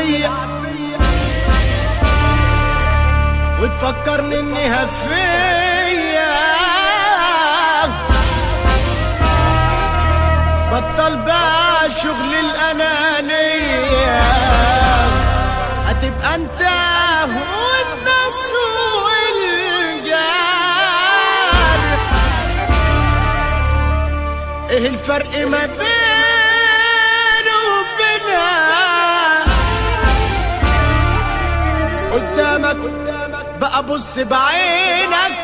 بيا وتفكرني اني هفية بطل بقى شغل الأنانية هتبقى انت والناس والجار ايه الفرق ما بينه وبينها قدامك بقى بص بعينك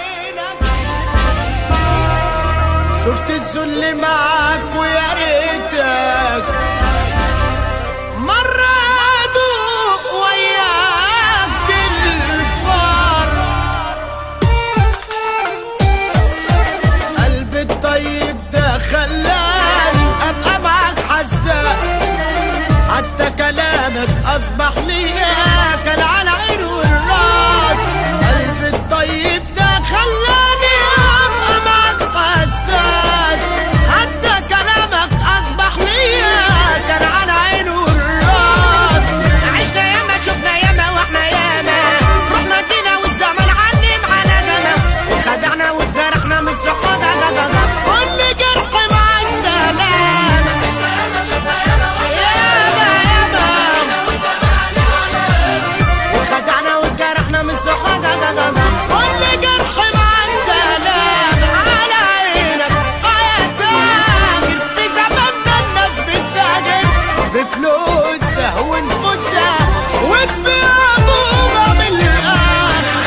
شفت الذل معاك ويا ريتك مرة ادوق وياك الفار قلبي الطيب ده خلاني ابقى معاك حساس حتى كلامك اصبح ليا كان على عين والراس قلبي الطيب ده خلاني ابقى معاك حساس حتى كلامك اصبح ليا كان على عين والراس عشنا ياما شفنا ياما واحنا ياما رحنا جينا والزمن علم على جنا وخدعنا واتجرحنا من الصحابة كل جرح مع السلامة ياما ياما وخدعنا واتجرحنا من الصحابة كل جرح مع السلامة على عينك اه يا تاجر في زماننا الناس بتتاجر بفلوسها ونفوسها وتبيع ابوها من الاخر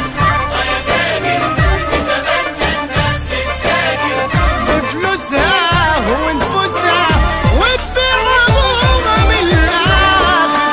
بفلوسها ونفوسها وتبيع ابوها من الاخر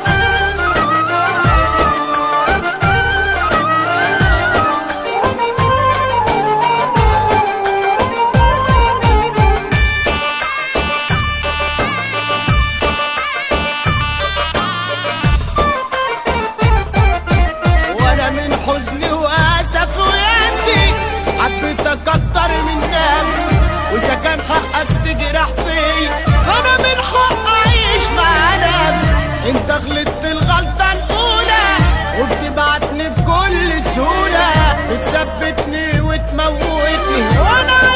وانا من حزني واسف وياسي حبيت اكتر من نفسي واذا كان حقك تجرح فيا فانا من حق اعيش مع نفسي انت غلطت الغلطه الاولى وبتبعتني بكل سهوله بتثبتني وتموتني وانا